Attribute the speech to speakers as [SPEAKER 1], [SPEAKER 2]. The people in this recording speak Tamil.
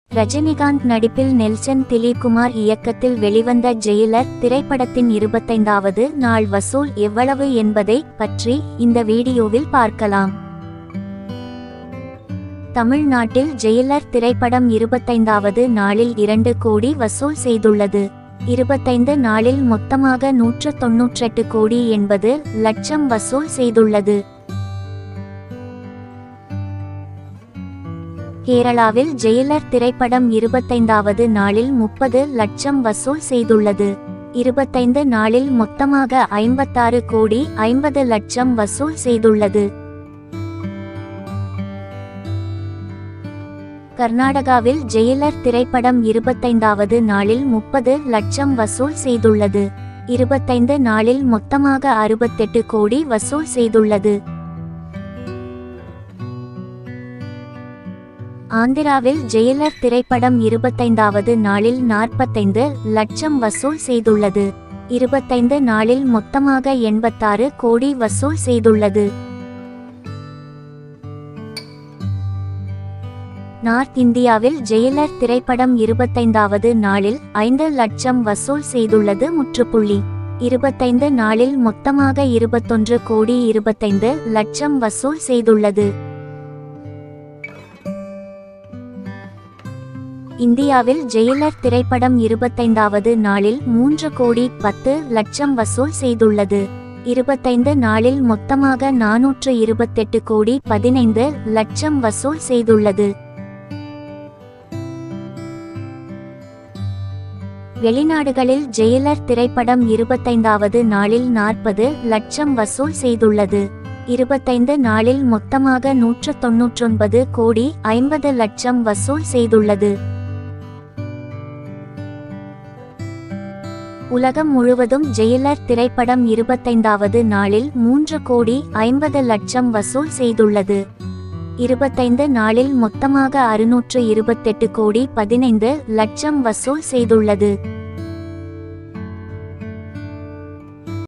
[SPEAKER 1] ரஜினிகாந்த் நடிப்பில் நெல்சன் திலீப்குமார் இயக்கத்தில் வெளிவந்த ஜெயிலர் திரைப்படத்தின் இருபத்தைந்தாவது நாள் வசூல் எவ்வளவு என்பதை பற்றி இந்த வீடியோவில் பார்க்கலாம் தமிழ்நாட்டில் ஜெயிலர் திரைப்படம் இருபத்தைந்தாவது நாளில் இரண்டு கோடி வசூல் செய்துள்ளது இருபத்தைந்து நாளில் மொத்தமாக நூற்று தொன்னூற்றெட்டு கோடி எண்பது லட்சம் வசூல் செய்துள்ளது கேரளாவில் ஜெயிலர் திரைப்படம் இருபத்தைந்தாவது நாளில் முப்பது லட்சம் வசூல் செய்துள்ளது இருபத்தைந்து நாளில் மொத்தமாக ஐம்பத்தாறு கோடி ஐம்பது லட்சம் வசூல் செய்துள்ளது கர்நாடகாவில் ஜெயிலர் திரைப்படம் இருபத்தைந்தாவது நாளில் முப்பது லட்சம் வசூல் செய்துள்ளது இருபத்தைந்து நாளில் மொத்தமாக அறுபத்தெட்டு கோடி வசூல் செய்துள்ளது ஆந்திராவில் ஜெயிலர் திரைப்படம் இருபத்தைந்தாவது நாளில் நாற்பத்தைந்து லட்சம் வசூல் செய்துள்ளது இருபத்தைந்து நாளில் மொத்தமாக எண்பத்தாறு கோடி வசூல் செய்துள்ளது நார்த் இந்தியாவில் ஜெயிலர் திரைப்படம் இருபத்தைந்தாவது நாளில் ஐந்து லட்சம் வசூல் செய்துள்ளது முற்றுப்புள்ளி இருபத்தைந்து நாளில் மொத்தமாக இருபத்தொன்று கோடி இருபத்தைந்து லட்சம் வசூல் செய்துள்ளது இந்தியாவில் ஜெயிலர் திரைப்படம் இருபத்தைந்தாவது நாளில் மூன்று கோடி பத்து லட்சம் வசூல் செய்துள்ளது இருபத்தைந்து நாளில் மொத்தமாக நாநூற்று இருபத்தெட்டு கோடி பதினைந்து லட்சம் வசூல் செய்துள்ளது வெளிநாடுகளில் ஜெயிலர் திரைப்படம் இருபத்தைந்தாவது நாளில் நாற்பது லட்சம் வசூல் செய்துள்ளது இருபத்தைந்து நாளில் மொத்தமாக நூற்று தொன்னூற்றொன்பது கோடி ஐம்பது லட்சம் வசூல் செய்துள்ளது உலகம் முழுவதும் ஜெயிலர் திரைப்படம் இருபத்தைந்தாவது நாளில் மூன்று கோடி ஐம்பது லட்சம் வசூல் செய்துள்ளது இருபத்தைந்து நாளில் மொத்தமாக அறுநூற்று இருபத்தெட்டு கோடி பதினைந்து லட்சம் வசூல் செய்துள்ளது